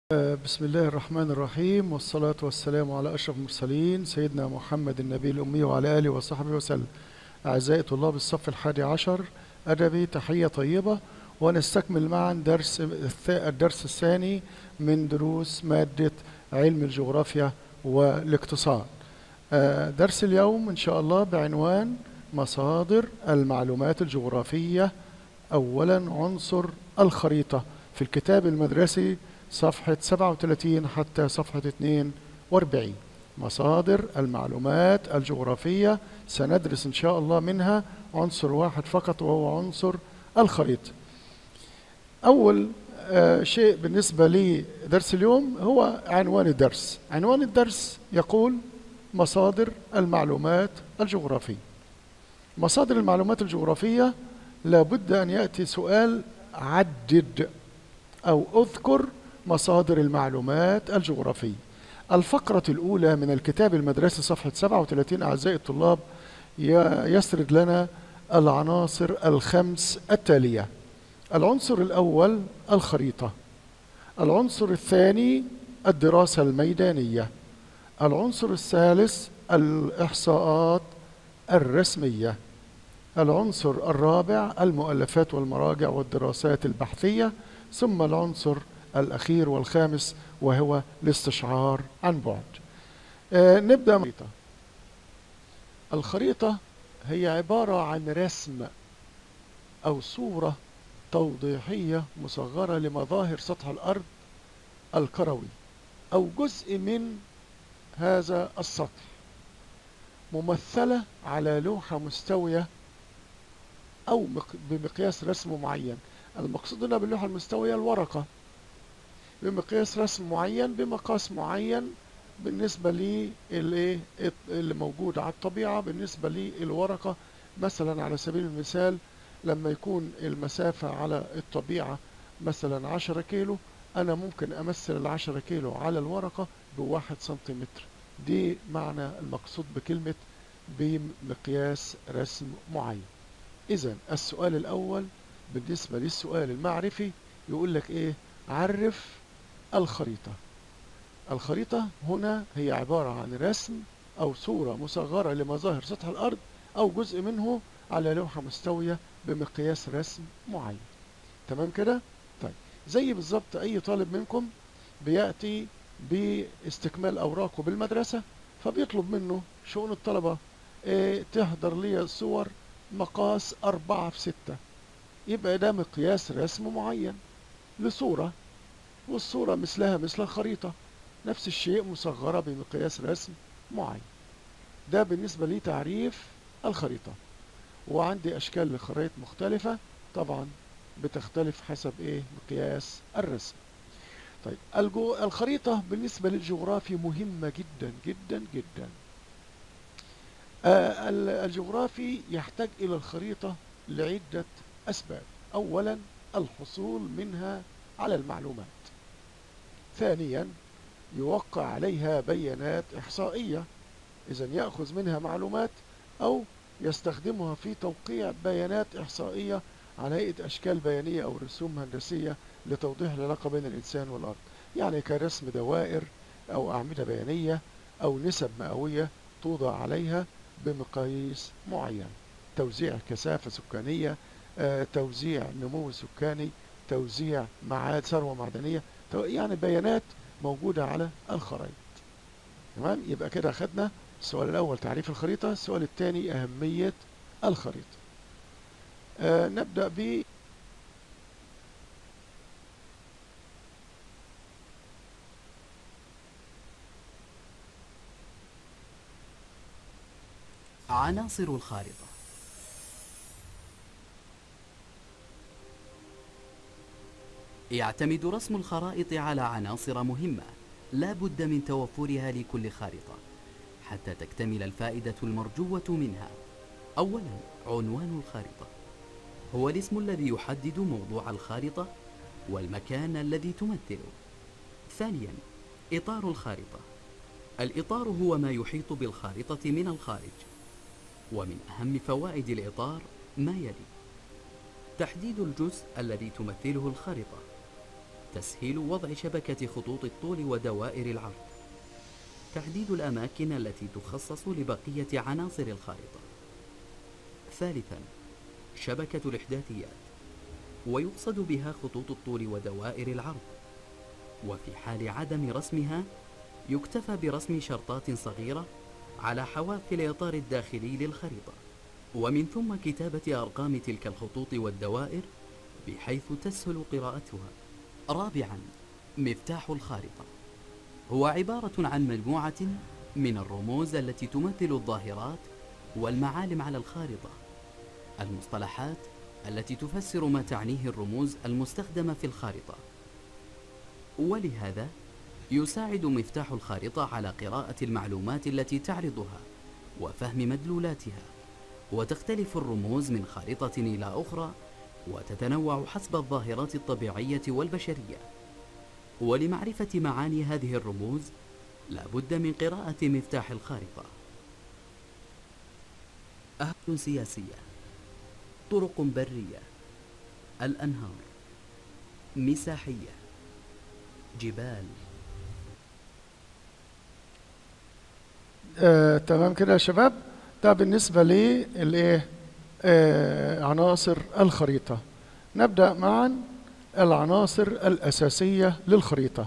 بسم الله الرحمن الرحيم والصلاة والسلام على أشرف المرسلين سيدنا محمد النبي الأمي وعلى آله وصحبه وسلم أعزائي طلاب الصف الحادي عشر أدبي تحية طيبة ونستكمل معا درس الدرس الثاني من دروس مادة علم الجغرافيا والاقتصاد درس اليوم إن شاء الله بعنوان مصادر المعلومات الجغرافية أولا عنصر الخريطة في الكتاب المدرسي صفحة 37 حتى صفحة 42 مصادر المعلومات الجغرافية سندرس إن شاء الله منها عنصر واحد فقط وهو عنصر الخريطة أول آه شيء بالنسبة لدرس اليوم هو عنوان الدرس عنوان الدرس يقول مصادر المعلومات الجغرافية مصادر المعلومات الجغرافية لابد أن يأتي سؤال عدد أو أذكر مصادر المعلومات الجغرافية الفقرة الأولى من الكتاب المدرسي صفحة 37 أعزائي الطلاب يسرد لنا العناصر الخمس التالية العنصر الأول الخريطة العنصر الثاني الدراسة الميدانية العنصر الثالث الإحصاءات الرسمية العنصر الرابع المؤلفات والمراجع والدراسات البحثية ثم العنصر الأخير والخامس وهو الاستشعار عن بعد آه نبدأ الخريطة الخريطة هي عبارة عن رسم أو صورة توضيحية مصغرة لمظاهر سطح الأرض الكروي أو جزء من هذا السطح ممثلة على لوحة مستوية أو بمقياس رسم معين المقصود هنا باللوحة المستوية الورقة بمقياس رسم معين بمقاس معين بالنسبة للإيه اللي موجود على الطبيعة بالنسبة للورقة مثلا على سبيل المثال لما يكون المسافة على الطبيعة مثلا عشرة كيلو أنا ممكن أمثل العشرة كيلو على الورقة بواحد سنتيمتر دي معنى المقصود بكلمة بمقياس رسم معين إذا السؤال الأول بالنسبة للسؤال المعرفي يقول لك إيه عرف الخريطة الخريطة هنا هي عبارة عن رسم أو صورة مصغرة لمظاهر سطح الأرض أو جزء منه على لوحة مستوية بمقياس رسم معين تمام كده؟ طيب زي بالظبط أي طالب منكم بيأتي باستكمال أوراقه بالمدرسة فبيطلب منه شؤون الطلبة إيه تحضر لي صور مقاس أربعة في ستة يبقى ده مقياس رسم معين لصورة والصورة مثلها مثل الخريطة نفس الشيء مصغرة بمقياس رسم معين ده بالنسبة لي تعريف الخريطة وعندي أشكال لخرائط مختلفة طبعا بتختلف حسب إيه مقياس الرسم طيب الجو الخريطة بالنسبة للجغرافي مهمة جدا جدا جدا آه الجغرافي يحتاج إلى الخريطة لعدة أسباب أولا الحصول منها على المعلومات ثانيا يوقع عليها بيانات إحصائية إذا يأخذ منها معلومات أو يستخدمها في توقيع بيانات إحصائية على هيئة أشكال بيانية أو رسوم هندسية لتوضيح العلاقة بين الإنسان والأرض يعني كرسم دوائر أو أعمدة بيانية أو نسب مئوية توضع عليها بمقاييس معين توزيع كثافة سكانية آه، توزيع نمو سكاني توزيع معاد ثروة معدنية يعني بيانات موجودة على الخرائط تمام يبقى كده خدنا السؤال الأول تعريف الخريطة السؤال الثاني أهمية الخريطة آه نبدأ ب عناصر الخارطة يعتمد رسم الخرائط على عناصر مهمة لا بد من توفرها لكل خارطة حتى تكتمل الفائدة المرجوة منها أولا عنوان الخارطة هو الاسم الذي يحدد موضوع الخارطة والمكان الذي تمثله ثانيا إطار الخارطة الإطار هو ما يحيط بالخارطة من الخارج ومن أهم فوائد الإطار ما يلي تحديد الجزء الذي تمثله الخارطة تسهيل وضع شبكة خطوط الطول ودوائر العرض تحديد الأماكن التي تخصص لبقية عناصر الخارطة ثالثا شبكة الإحداثيات ويقصد بها خطوط الطول ودوائر العرض وفي حال عدم رسمها يكتفى برسم شرطات صغيرة على حواف الإطار الداخلي للخريطة ومن ثم كتابة أرقام تلك الخطوط والدوائر بحيث تسهل قراءتها رابعا مفتاح الخارطة هو عبارة عن مجموعة من الرموز التي تمثل الظاهرات والمعالم على الخارطة المصطلحات التي تفسر ما تعنيه الرموز المستخدمة في الخارطة ولهذا يساعد مفتاح الخارطة على قراءة المعلومات التي تعرضها وفهم مدلولاتها وتختلف الرموز من خارطة إلى أخرى وتتنوع حسب الظاهرات الطبيعية والبشرية ولمعرفة معاني هذه الرموز لا بد من قراءة مفتاح الخارطة أهل سياسية طرق برية الأنهار مساحية جبال آه، تمام كده يا شباب ده بالنسبة للايه آه، عناصر الخريطة نبدأ معا العناصر الأساسية للخريطة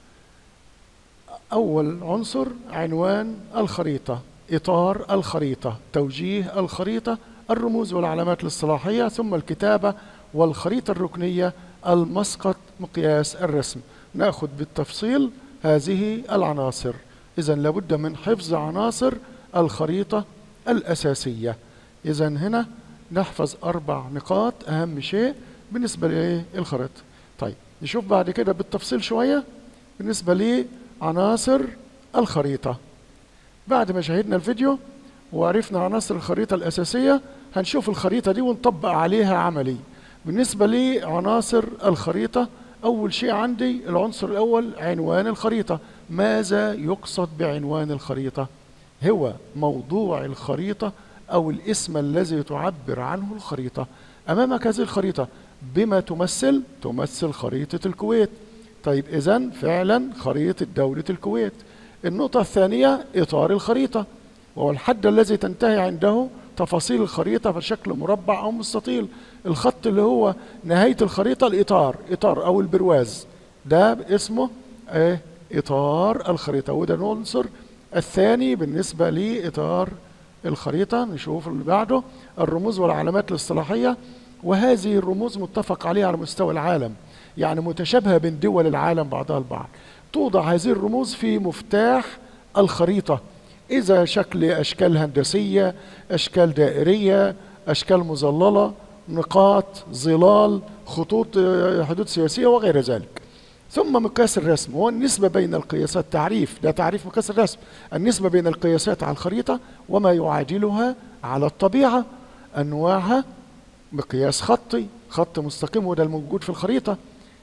أول عنصر عنوان الخريطة إطار الخريطة توجيه الخريطة الرموز والعلامات الاصطلاحية ثم الكتابة والخريطة الركنية المسقط مقياس الرسم نأخذ بالتفصيل هذه العناصر إذا لابد من حفظ عناصر الخريطة الأساسية إذا هنا نحفظ أربع نقاط أهم شيء بالنسبة للخريطة طيب نشوف بعد كده بالتفصيل شوية بالنسبة لعناصر الخريطة بعد ما شاهدنا الفيديو وعرفنا عناصر الخريطة الأساسية هنشوف الخريطة دي ونطبق عليها عملي بالنسبة لعناصر الخريطة أول شيء عندي العنصر الأول عنوان الخريطة ماذا يقصد بعنوان الخريطة هو موضوع الخريطة أو الاسم الذي تعبر عنه الخريطة أمامك هذه الخريطة بما تمثل تمثل خريطة الكويت طيب إذا فعلا خريطة دولة الكويت النقطة الثانية إطار الخريطة وهو الحد الذي تنتهي عنده تفاصيل الخريطة في شكل مربع أو مستطيل الخط اللي هو نهاية الخريطة الإطار إطار أو البرواز ده اسمه إيه إطار الخريطة وده العنصر الثاني بالنسبة لإطار الخريطة نشوف اللي بعده الرموز والعلامات الاصطلاحية وهذه الرموز متفق عليها على مستوى العالم يعني متشابهة بين دول العالم بعضها البعض توضع هذه الرموز في مفتاح الخريطة إذا شكل أشكال هندسية أشكال دائرية أشكال مظللة نقاط ظلال خطوط آه، حدود سياسية وغير ذلك ثم مقياس الرسم هو النسبة بين القياسات تعريف ده تعريف مقياس الرسم النسبة بين القياسات على الخريطة وما يعادلها على الطبيعة أنواعها مقياس خطي خط مستقيم وده الموجود في الخريطة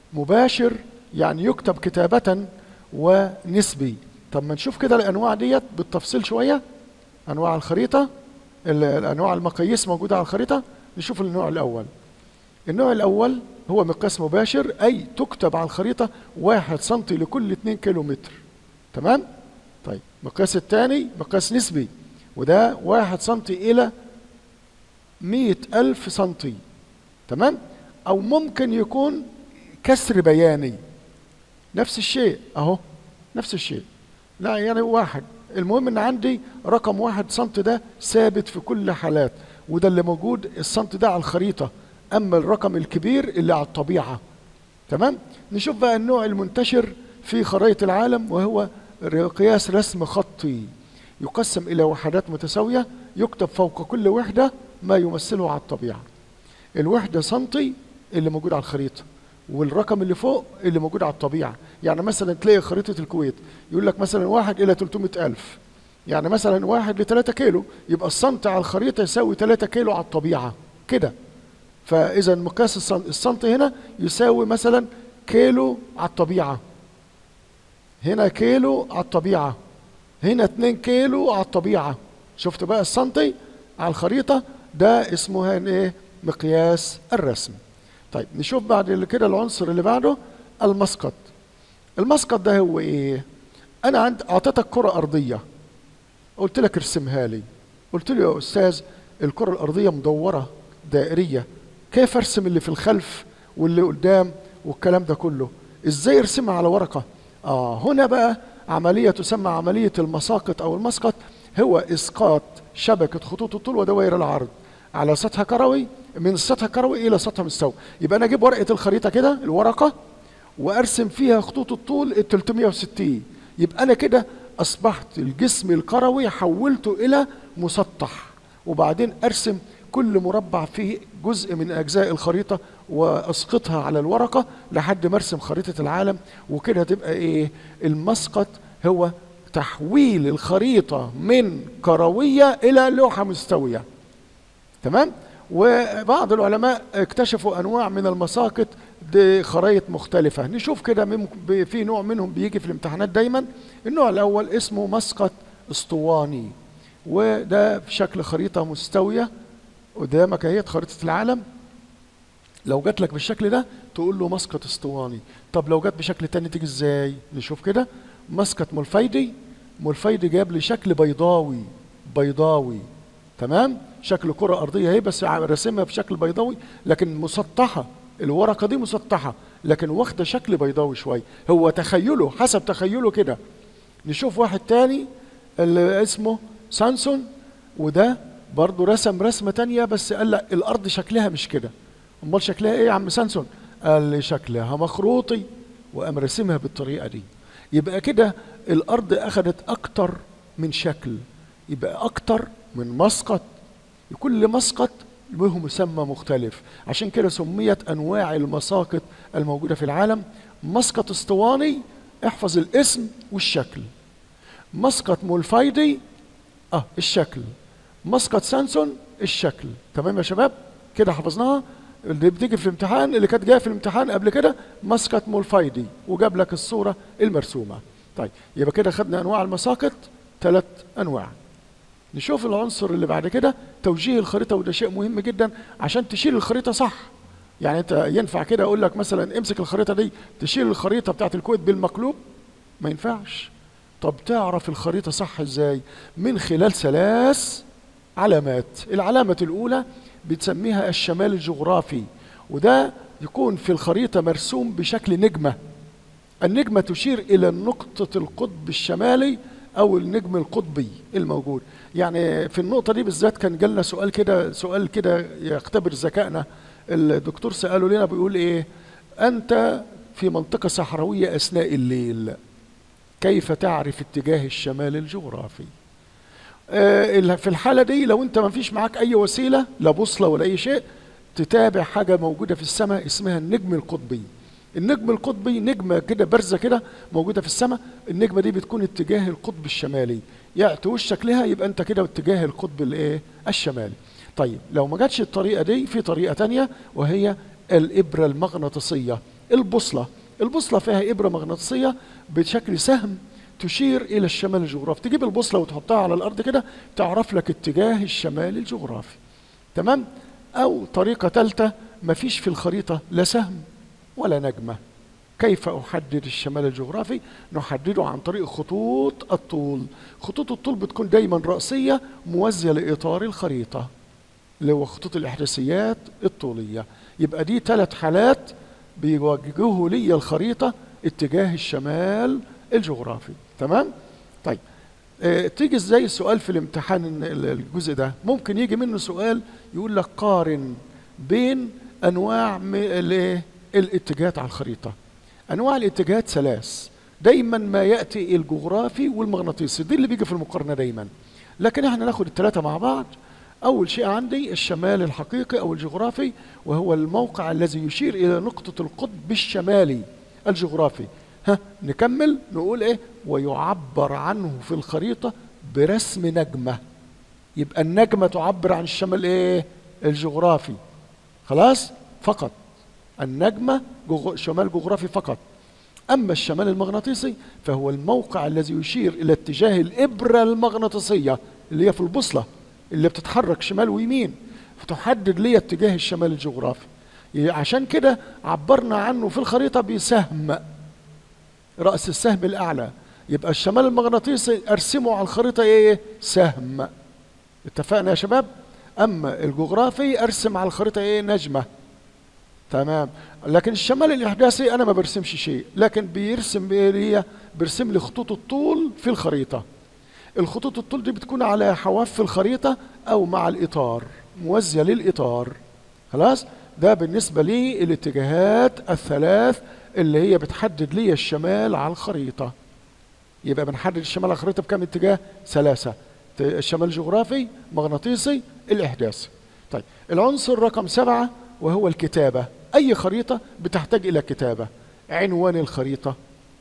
مباشر يعني يكتب كتابة ونسبي طب ما نشوف كده الأنواع ديت بالتفصيل شوية أنواع الخريطة ال- الأنواع المقاييس موجودة على الخريطة نشوف النوع الأول النوع الأول هو مقياس مباشر أي تكتب على الخريطة واحد سنتي لكل اتنين كيلو متر تمام؟ طيب المقياس الثاني مقياس نسبي وده واحد سنتي إلى مئة ألف سنتي تمام؟ أو ممكن يكون كسر بياني نفس الشيء أهو نفس الشيء لا يعني واحد المهم ان عندي رقم واحد سنت ده ثابت في كل حالات وده اللي موجود السنت ده على الخريطة اما الرقم الكبير اللي على الطبيعة تمام نشوف بقى النوع المنتشر في خرائط العالم وهو قياس رسم خطي يقسم الى وحدات متساوية يكتب فوق كل وحدة ما يمثله على الطبيعة الوحدة سنتي اللي موجود على الخريطة والرقم اللي فوق اللي موجود على الطبيعة يعني مثلا تلاقي خريطة الكويت يقول لك مثلا واحد إلى 300 ألف يعني مثلا واحد لثلاثة كيلو يبقى السنت على الخريطة يساوي 3 كيلو على الطبيعة كده فإذا مقياس السنت, السنت هنا يساوي مثلا كيلو على الطبيعة هنا كيلو على الطبيعة هنا 2 كيلو على الطبيعة شفت بقى السنتي على الخريطة ده اسمه ايه مقياس الرسم طيب نشوف بعد كده العنصر اللي بعده المسقط المسقط ده هو ايه انا عند اعطيتك كره ارضيه قلت لك ارسمها لي قلت له يا استاذ الكره الارضيه مدوره دائريه كيف ارسم اللي في الخلف واللي قدام والكلام ده كله ازاي ارسمها على ورقه اه هنا بقى عمليه تسمى عمليه المساقط او المسقط هو اسقاط شبكه خطوط الطول ودوائر العرض على سطح كروي من السطح الكروي الى سطح مستوي يبقى انا اجيب ورقه الخريطه كده الورقه وارسم فيها خطوط الطول ال 360 يبقى انا كده اصبحت الجسم الكروي حولته الى مسطح وبعدين ارسم كل مربع فيه جزء من اجزاء الخريطه واسقطها على الورقه لحد ما ارسم خريطه العالم وكده تبقى ايه المسقط هو تحويل الخريطه من كرويه الى لوحه مستويه تمام وبعض العلماء اكتشفوا انواع من المساقط دي خرائط مختلفة نشوف كده ممكن- في نوع منهم بيجي في الامتحانات دايما النوع الأول اسمه مسقط اسطواني وده في شكل خريطة مستوية قدامك اهي خريطة العالم لو جات لك بالشكل ده تقول له مسقط اسطواني طب لو جات بشكل تاني تيجي ازاي نشوف كده مسقط ملفيدي ملفيدي جاب لي شكل بيضاوي بيضاوي تمام شكل كرة أرضية اهي بس راسمها بشكل بيضاوي لكن مسطحة الورقة دي مسطحة لكن واخدة شكل بيضاوي شوية هو تخيله حسب تخيله كده نشوف واحد تاني اللي اسمه سانسون وده برضه رسم رسمة تانية بس قال لا الأرض شكلها مش كده أمال شكلها إيه يا عم سانسون قال لي شكلها مخروطي وقام رسمها بالطريقة دي يبقى كده الأرض أخذت أكتر من شكل يبقى أكتر من مسقط كل مسقط له مسمى مختلف عشان كده سميت انواع المساقط الموجوده في العالم مسقط اسطواني احفظ الاسم والشكل مسقط مولفايدي اه الشكل مسقط سانسون الشكل تمام يا شباب كده حفظناها اللي بتيجي في الامتحان اللي كانت جايه في الامتحان قبل كده مسقط مولفايدي وجاب لك الصوره المرسومه طيب يبقى كده خدنا انواع المساقط ثلاث انواع نشوف العنصر اللي بعد كده توجيه الخريطه وده شيء مهم جدا عشان تشيل الخريطه صح يعني انت ينفع كده اقول لك مثلا امسك الخريطه دي تشيل الخريطه بتاعت الكويت بالمقلوب ما ينفعش طب تعرف الخريطه صح ازاي من خلال ثلاث علامات العلامه الاولى بتسميها الشمال الجغرافي وده يكون في الخريطه مرسوم بشكل نجمه النجمه تشير الى نقطه القطب الشمالي او النجم القطبي الموجود يعني في النقطه دي بالذات كان جالنا سؤال كده سؤال كده يختبر ذكائنا الدكتور ساله لنا بيقول ايه انت في منطقه صحراويه اثناء الليل كيف تعرف اتجاه الشمال الجغرافي آه، في الحاله دي لو انت ما فيش معاك اي وسيله لا بوصله ولا اي شيء تتابع حاجه موجوده في السماء اسمها النجم القطبي النجم القطبي نجمه كده بارزه كده موجوده في السماء النجمه دي بتكون اتجاه القطب الشمالي يعني توش شكلها يبقى انت كده اتجاه القطب الايه الشمالي طيب لو ما جاتش الطريقه دي في طريقه تانية وهي الابره المغناطيسيه البوصله البوصله فيها ابره مغناطيسيه بشكل سهم تشير الى الشمال الجغرافي تجيب البوصله وتحطها على الارض كده تعرف لك اتجاه الشمال الجغرافي تمام او طريقه ثالثه مفيش في الخريطه لا سهم ولا نجمه كيف احدد الشمال الجغرافي نحدده عن طريق خطوط الطول خطوط الطول بتكون دايما راسيه موازيه لاطار الخريطه اللي هو خطوط الاحداثيات الطوليه يبقى دي ثلاث حالات بيوجهوا لي الخريطه اتجاه الشمال الجغرافي تمام طيب اه تيجي ازاي السؤال في الامتحان الجزء ده ممكن يجي منه سؤال يقول لك قارن بين انواع الايه الاتجاهات على الخريطه انواع الاتجاهات ثلاث دايما ما ياتي الجغرافي والمغناطيسي دي اللي بيجي في المقارنه دايما لكن احنا ناخد الثلاثه مع بعض اول شيء عندي الشمال الحقيقي او الجغرافي وهو الموقع الذي يشير الى نقطه القطب الشمالي الجغرافي ها نكمل نقول ايه ويعبر عنه في الخريطه برسم نجمه يبقى النجمه تعبر عن الشمال ايه الجغرافي خلاص فقط النجمه جغ... شمال جغرافي فقط اما الشمال المغناطيسي فهو الموقع الذي يشير الى اتجاه الابره المغناطيسيه اللي هي في البوصله اللي بتتحرك شمال ويمين فتحدد لي اتجاه الشمال الجغرافي ي- عشان كده عبرنا عنه في الخريطة بسهم رأس السهم الأعلى يبقى الشمال المغناطيسي أرسمه على الخريطة إيه سهم اتفقنا يا شباب أما الجغرافي أرسم على الخريطة إيه نجمة تمام لكن الشمال الإحداثي أنا ما برسمش شيء لكن بيرسم بإيه هي بيرسم لي خطوط الطول في الخريطة الخطوط الطول دي بتكون على حواف الخريطة أو مع الإطار موازية للإطار خلاص ده بالنسبة لي الاتجاهات الثلاث اللي هي بتحدد لي الشمال على الخريطة يبقى بنحدد الشمال على الخريطة بكم اتجاه ثلاثة ت- الشمال الجغرافي مغناطيسي الإحداثي طيب العنصر رقم سبعة وهو الكتابة أي خريطة بتحتاج إلى كتابة عنوان الخريطة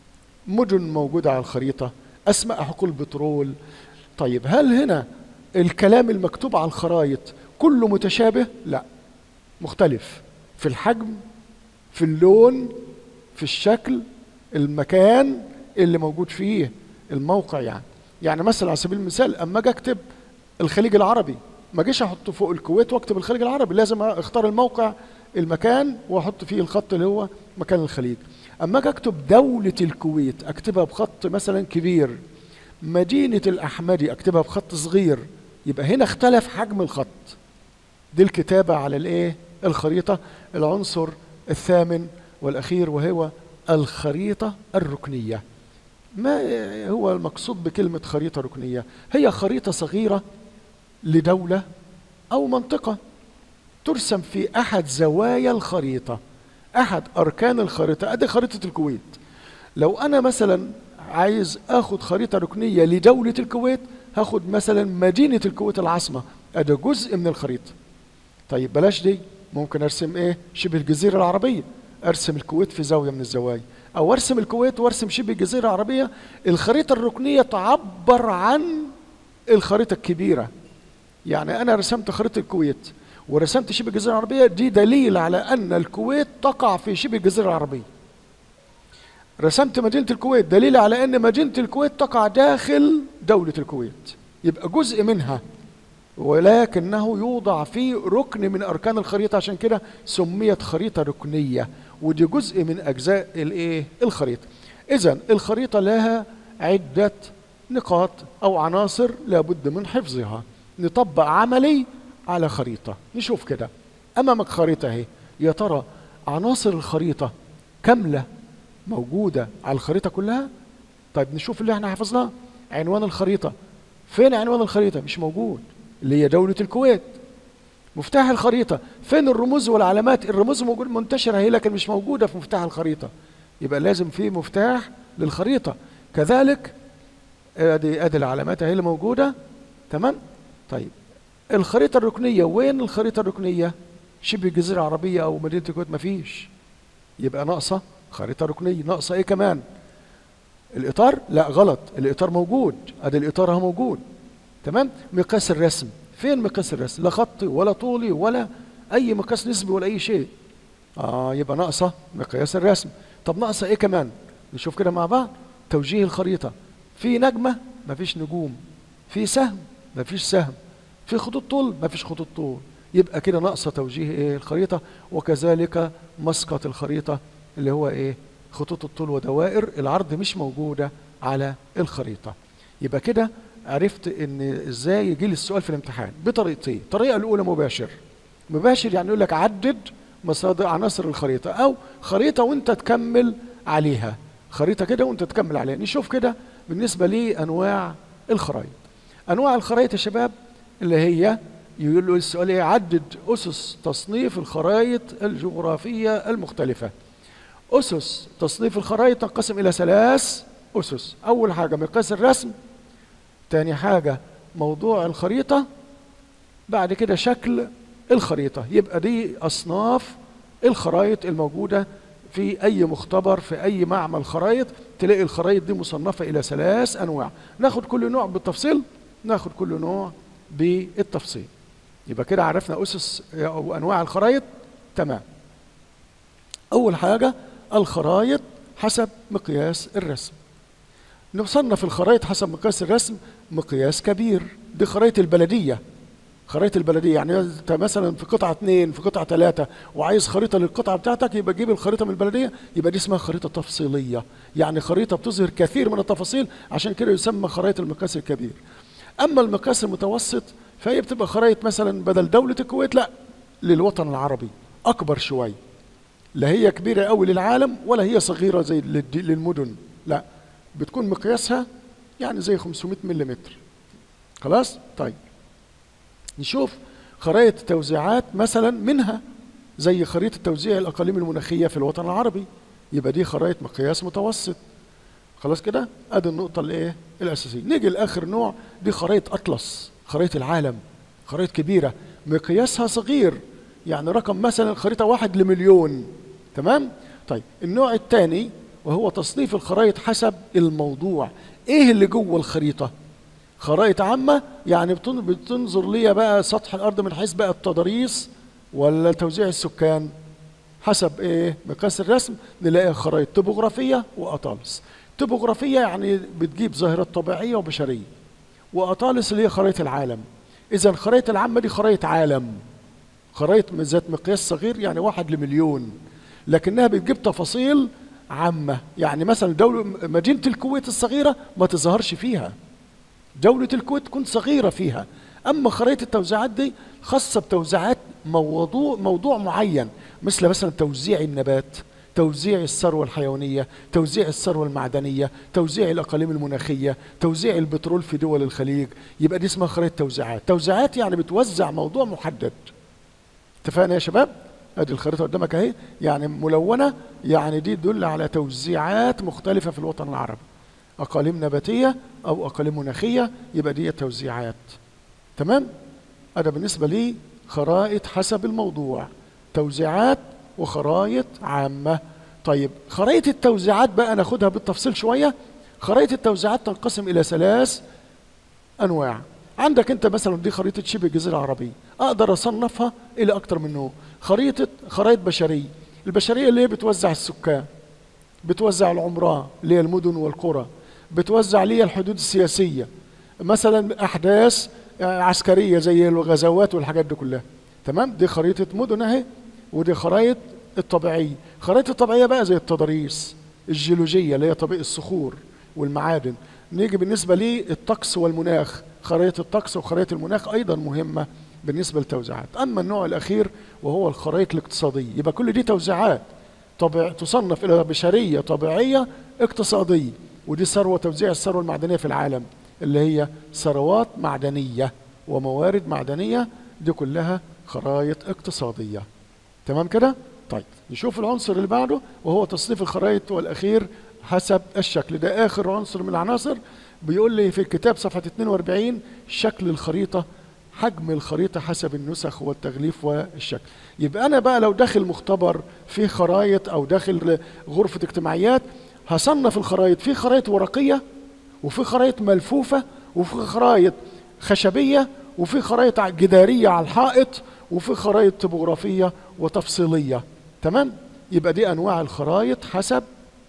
مدن موجودة على الخريطة أسماء حقول بترول طيب هل هنا الكلام المكتوب على الخرائط كله متشابه؟ لا مختلف في الحجم في اللون في الشكل المكان اللي موجود فيه الموقع يعني يعني مثلا على سبيل المثال اما اجي اكتب الخليج العربي ما اجيش احط فوق الكويت واكتب الخليج العربي لازم اختار الموقع المكان واحط فيه الخط اللي هو مكان الخليج اما اجي اكتب دولة الكويت اكتبها بخط مثلا كبير مدينة الاحمدي اكتبها بخط صغير يبقى هنا اختلف حجم الخط دي الكتابة على الايه الخريطة العنصر الثامن والاخير وهو الخريطة الركنية ما هو المقصود بكلمة خريطة ركنية هي خريطة صغيرة لدولة أو منطقة ترسم في أحد زوايا الخريطة أحد أركان الخريطة أدي خريطة الكويت لو أنا مثلا عايز أخد خريطة ركنية لدولة الكويت هاخد مثلا مدينة الكويت العاصمة أدي جزء من الخريطة طيب بلاش دي ممكن أرسم إيه شبه الجزيرة العربية أرسم الكويت في زاوية من الزوايا أو أرسم الكويت وأرسم شبه الجزيرة العربية الخريطة الركنية تعبر عن الخريطة الكبيرة يعني أنا رسمت خريطة الكويت ورسمت شبه الجزيرة العربية دي دليل على أن الكويت تقع في شبه الجزيرة العربية رسمت مدينة الكويت دليل على أن مدينة الكويت تقع داخل دولة الكويت يبقى جزء منها ولكنه يوضع في ركن من أركان الخريطة عشان كده سميت خريطة ركنية ودي جزء من أجزاء الإيه الخريطة إذا الخريطة لها عدة نقاط أو عناصر لابد من حفظها نطبق عملي على خريطة نشوف كده أمامك خريطة اهي يا ترى عناصر الخريطة كاملة موجودة على الخريطة كلها طيب نشوف اللي احنا حفظناه عنوان الخريطة فين عنوان الخريطة مش موجود اللي هي دولة الكويت مفتاح الخريطة فين الرموز والعلامات الرموز موجود منتشرة هي لكن مش موجودة في مفتاح الخريطة يبقى لازم في مفتاح للخريطة كذلك ادي ادي العلامات اهي اللي موجودة تمام طيب الخريطة الركنية وين الخريطة الركنية شبه الجزيرة العربية او مدينة الكويت مفيش يبقى ناقصة خريطة ركنية ناقصة ايه كمان الاطار لا غلط الاطار موجود ادي الاطار اهو موجود تمام مقياس الرسم فين مقياس الرسم لا خطي ولا طولي ولا اي مقياس نسبي ولا اي شيء اه يبقى ناقصه مقياس الرسم طب ناقصه ايه كمان نشوف كده مع بعض توجيه الخريطه في نجمه مفيش نجوم في سهم مفيش سهم في خطوط طول مفيش خطوط طول يبقى كده ناقصه توجيه ايه الخريطه وكذلك مسقط الخريطه اللي هو ايه خطوط الطول ودوائر العرض مش موجوده على الخريطه يبقى كده عرفت ان ازاي يجي لي السؤال في الامتحان بطريقتين الطريقه الاولى مباشر مباشر يعني يقول لك عدد مصادر عناصر الخريطه او خريطه وانت تكمل عليها خريطه كده وانت تكمل عليها نشوف كده بالنسبه لانواع الخرائط انواع الخرائط يا شباب اللي هي يقول له السؤال ايه عدد اسس تصنيف الخرائط الجغرافيه المختلفه اسس تصنيف الخرائط تنقسم الى ثلاث اسس اول حاجه مقياس الرسم تاني حاجة موضوع الخريطة بعد كده شكل الخريطة يبقى دي أصناف الخرائط الموجودة في أي مختبر في أي معمل خرائط تلاقي الخرائط دي مصنفة إلى ثلاث أنواع ناخد كل نوع بالتفصيل ناخد كل نوع بالتفصيل يبقى كده عرفنا أسس أو أنواع الخرائط تمام أول حاجة الخرائط حسب مقياس الرسم نصنف الخرائط حسب مقياس الرسم مقياس كبير دي خرائط البلدية خرائط البلديه يعني انت مثلا في قطعه اثنين في قطعه ثلاثه وعايز خريطه للقطعه بتاعتك يبقى جيب الخريطه من البلديه يبقى دي اسمها خريطه تفصيليه يعني خريطه بتظهر كثير من التفاصيل عشان كده يسمى خرائط المقياس الكبير اما المقياس المتوسط فهي بتبقى خرائط مثلا بدل دوله الكويت لا للوطن العربي اكبر شويه لا هي كبيره قوي للعالم ولا هي صغيره زي للد- للمدن لا بتكون مقياسها يعني زي 500 ملم خلاص طيب نشوف خرائط توزيعات مثلا منها زي خريطة توزيع الأقاليم المناخية في الوطن العربي يبقى دي خرائط مقياس متوسط خلاص كده ادي النقطة الايه الأساسية نيجي لآخر نوع دي خرائط أطلس خرائط العالم خرائط كبيرة مقياسها صغير يعني رقم مثلا خريطة واحد لمليون تمام طيب النوع الثاني وهو تصنيف الخرائط حسب الموضوع ايه اللي جوه الخريطة خرائط عامة يعني بتن- بتنظر ليا بقى سطح الأرض من حيث بقى التضاريس ولا توزيع السكان حسب ايه مقياس الرسم نلاقي خرائط توبوغرافية وأطالس توبوغرافية يعني بتجيب ظاهرات طبيعية وبشرية وأطالس اللي هي خرائط العالم إذا الخرائط العامة دي خرائط عالم خرائط من ذات مقياس صغير يعني واحد لمليون لكنها بتجيب تفاصيل عامة يعني مثلا دولة مدينة الكويت الصغيرة ما تظهرش فيها دولة الكويت تكون صغيرة فيها أما خرائط التوزيعات دي خاصة بتوزيعات موضوع موضوع معين مثل مثلا توزيع النبات توزيع الثروة الحيوانية توزيع الثروة المعدنية توزيع الأقاليم المناخية توزيع البترول في دول الخليج يبقى دي اسمها خرائط توزيعات توزيعات يعني بتوزع موضوع محدد اتفقنا يا شباب ادي الخريطه قدامك اهي يعني ملونه يعني دي تدل على توزيعات مختلفه في الوطن العربي اقاليم نباتيه او اقاليم مناخيه يبقى دي توزيعات تمام انا بالنسبه لي خرائط حسب الموضوع توزيعات وخرائط عامه طيب خرائط التوزيعات بقى ناخدها بالتفصيل شويه خرائط التوزيعات تنقسم الى ثلاث انواع عندك انت مثلا دي خريطه شبه الجزيره العربيه اقدر اصنفها الى اكتر من نوع خريطه خرائط بشريه البشريه اللي هي بتوزع السكان بتوزع العمران اللي هي المدن والقرى بتوزع لي الحدود السياسيه مثلا احداث آه، عسكريه زي الغزوات والحاجات دي كلها تمام دي خريطه مدن اهي ودي خرائط الطبيعيه خرائط الطبيعيه بقى زي التضاريس الجيولوجيه اللي هي طبيعه الصخور والمعادن نيجي بالنسبه للطقس والمناخ خرائط الطقس وخرائط المناخ ايضا مهمه بالنسبه للتوزيعات اما النوع الاخير وهو الخرائط الاقتصاديه يبقى كل دي توزيعات طبع تصنف الى بشريه طبيعيه اقتصاديه ودي ثروه توزيع الثروه المعدنيه في العالم اللي هي ثروات معدنيه وموارد معدنيه دي كلها خرائط اقتصاديه تمام كده طيب نشوف العنصر اللي بعده وهو تصنيف الخرائط والاخير حسب الشكل ده اخر عنصر من العناصر بيقول لي في الكتاب صفحه 42 شكل الخريطه حجم الخريطة حسب النسخ والتغليف والشكل يبقى أنا بقى لو داخل مختبر في خرايط أو داخل غرفة اجتماعيات هصنف الخرايط في خرايط ورقية وفي خرايط ملفوفة وفي خرايط خشبية وفي خرايط جدارية على الحائط وفي خرايط توبوغرافية وتفصيلية تمام يبقى دي أنواع الخرايط حسب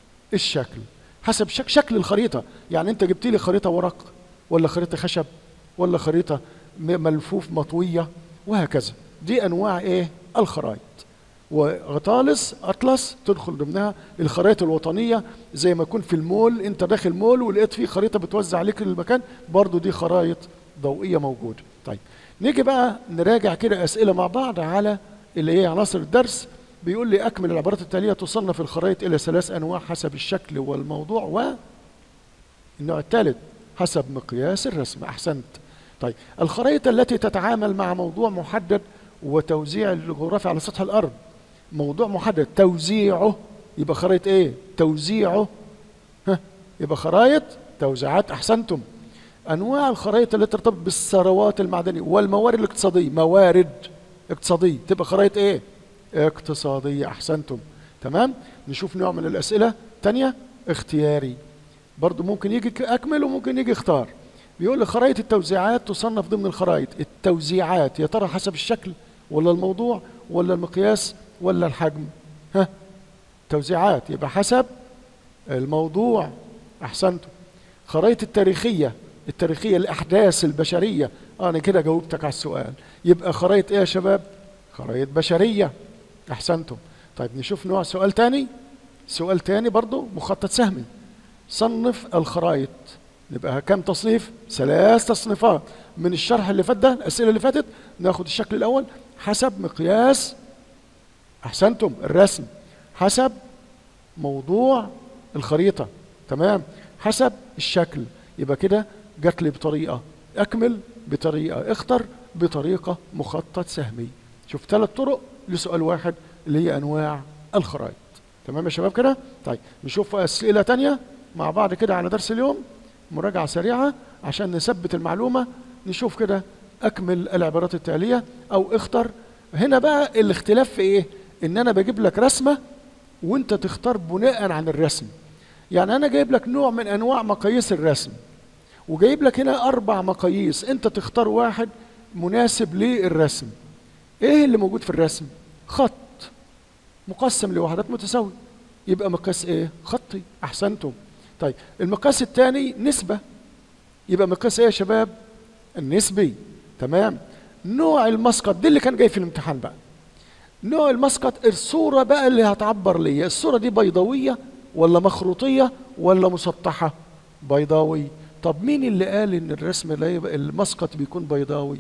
الشكل حسب شك شكل الخريطة يعني أنت جبت لي خريطة ورق ولا خريطة خشب ولا خريطة م- ملفوف مطوية وهكذا دي أنواع إيه الخرائط وغطالس أطلس تدخل ضمنها الخرائط الوطنية زي ما يكون في المول أنت داخل مول ولقيت فيه خريطة بتوزع عليك المكان برضو دي خرائط ضوئية موجودة طيب نيجي بقى نراجع كده أسئلة مع بعض على اللي هي عناصر الدرس بيقول لي أكمل العبارات التالية تصنف الخرائط إلى ثلاث أنواع حسب الشكل والموضوع والنوع الثالث حسب مقياس الرسم أحسنت طيب الخرائط التي تتعامل مع موضوع محدد وتوزيع الجغرافي على سطح الأرض موضوع محدد توزيعه يبقى خرائط ايه توزيعه ها يبقى خرائط توزيعات احسنتم انواع الخرائط التي ترتبط بالثروات المعدنيه والموارد الاقتصاديه موارد اقتصاديه تبقى خرائط ايه اقتصاديه احسنتم تمام نشوف نوع من الاسئله تانية اختياري برضو ممكن يجي اكمل وممكن يجي اختار بيقول لي خرائط التوزيعات تصنف ضمن الخرائط التوزيعات يا ترى حسب الشكل ولا الموضوع ولا المقياس ولا الحجم ها توزيعات يبقى حسب الموضوع احسنتم خرائط التاريخيه التاريخيه الاحداث البشريه انا كده جاوبتك على السؤال يبقى خرائط ايه يا شباب خرائط بشريه احسنتم طيب نشوف نوع سؤال تاني سؤال تاني برضو مخطط سهمي صنف الخرائط يبقى كم تصنيف ثلاث تصنيفات من الشرح اللي فات ده الاسئله اللي فاتت ناخد الشكل الاول حسب مقياس احسنتم الرسم حسب موضوع الخريطه تمام حسب الشكل يبقى كده جات لي بطريقه اكمل بطريقه اختر بطريقه مخطط سهمي شوف ثلاث طرق لسؤال واحد اللي هي انواع الخرائط تمام يا شباب كده طيب نشوف اسئله تانية مع بعض كده على درس اليوم مراجعه سريعه عشان نثبت المعلومه نشوف كده اكمل العبارات التاليه او اختر هنا بقى الاختلاف في ايه ان انا بجيب لك رسمه وانت تختار بناء عن الرسم يعني انا جايب لك نوع من انواع مقاييس الرسم وجايب لك هنا اربع مقاييس انت تختار واحد مناسب للرسم ايه اللي موجود في الرسم خط مقسم لوحدات متساويه يبقى مقياس ايه خطي احسنتم طيب المقياس الثاني نسبه يبقى مقياس ايه يا شباب النسبي تمام نوع المسقط دي اللي كان جاي في الامتحان بقى نوع المسقط الصورة بقى اللي هتعبر لي الصورة دي بيضاوية ولا مخروطية ولا مسطحة بيضاوي طب مين اللي قال ان الرسم لا يبقى المسقط بيكون بيضاوي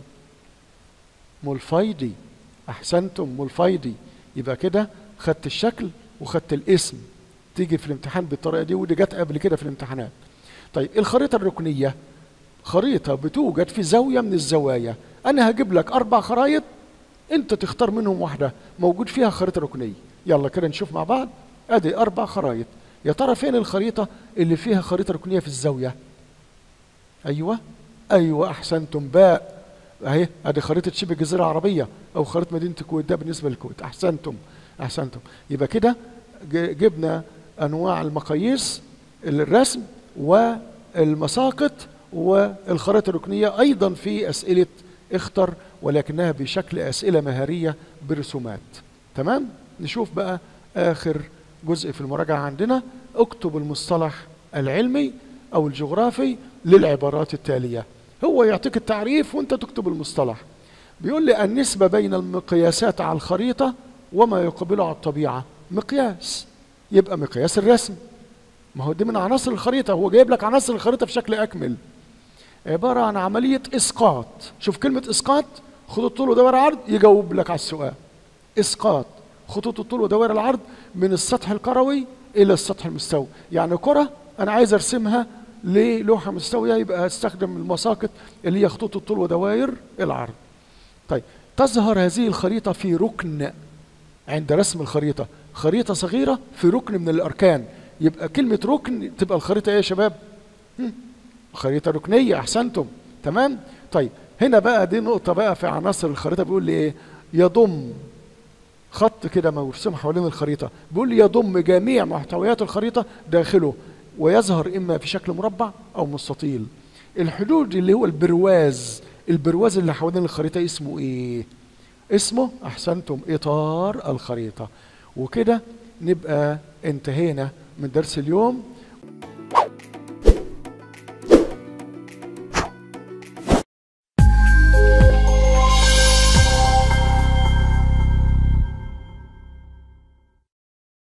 ملفيدي احسنتم ملفيدي يبقى كده خدت الشكل وخدت الاسم تيجي في الامتحان بالطريقه دي ودي جت قبل كده في الامتحانات طيب الخريطه الركنيه خريطه بتوجد في زاويه من الزوايا انا هجيب لك اربع خرايط انت تختار منهم واحده موجود فيها خريطه ركنيه يلا كده نشوف مع بعض ادي اربع خرايط يا ترى فين الخريطه اللي فيها خريطه ركنيه في الزاويه ايوه ايوه احسنتم باء اهي ادي خريطه شبه الجزيره العربيه او خريطه مدينه الكويت ده بالنسبه للكويت احسنتم احسنتم يبقى كده جبنا انواع المقاييس الرسم والمساقط والخرائط الركنيه ايضا في اسئله اختر ولكنها بشكل اسئله مهاريه برسومات تمام نشوف بقى اخر جزء في المراجعه عندنا اكتب المصطلح العلمي او الجغرافي للعبارات التاليه هو يعطيك التعريف وانت تكتب المصطلح بيقول لي النسبه بين المقياسات على الخريطه وما يقابله على الطبيعه مقياس يبقى مقياس الرسم ما هو دي من عناصر الخريطه هو جايب لك عناصر الخريطه بشكل اكمل عباره عن عمليه اسقاط شوف كلمه اسقاط خطوط طول ودوائر عرض يجاوب لك على السؤال اسقاط خطوط الطول ودوائر العرض من السطح الكروي الى السطح المستوي يعني كره انا عايز ارسمها للوحه مستويه يبقى استخدم المساقط اللي هي خطوط الطول ودوائر العرض طيب تظهر هذه الخريطه في ركن عند رسم الخريطه خريطه صغيره في ركن من الاركان يبقى كلمه ركن تبقى الخريطه ايه يا شباب خريطه ركنيه احسنتم تمام طيب هنا بقى دي نقطه بقى في عناصر الخريطه بيقول لي ايه يضم خط كده مرسوم حوالين الخريطه بيقول لي يضم جميع محتويات الخريطه داخله ويظهر اما في شكل مربع او مستطيل الحدود اللي هو البرواز البرواز اللي حوالين الخريطه اسمه ايه اسمه احسنتم اطار الخريطه وكده نبقى انتهينا من درس اليوم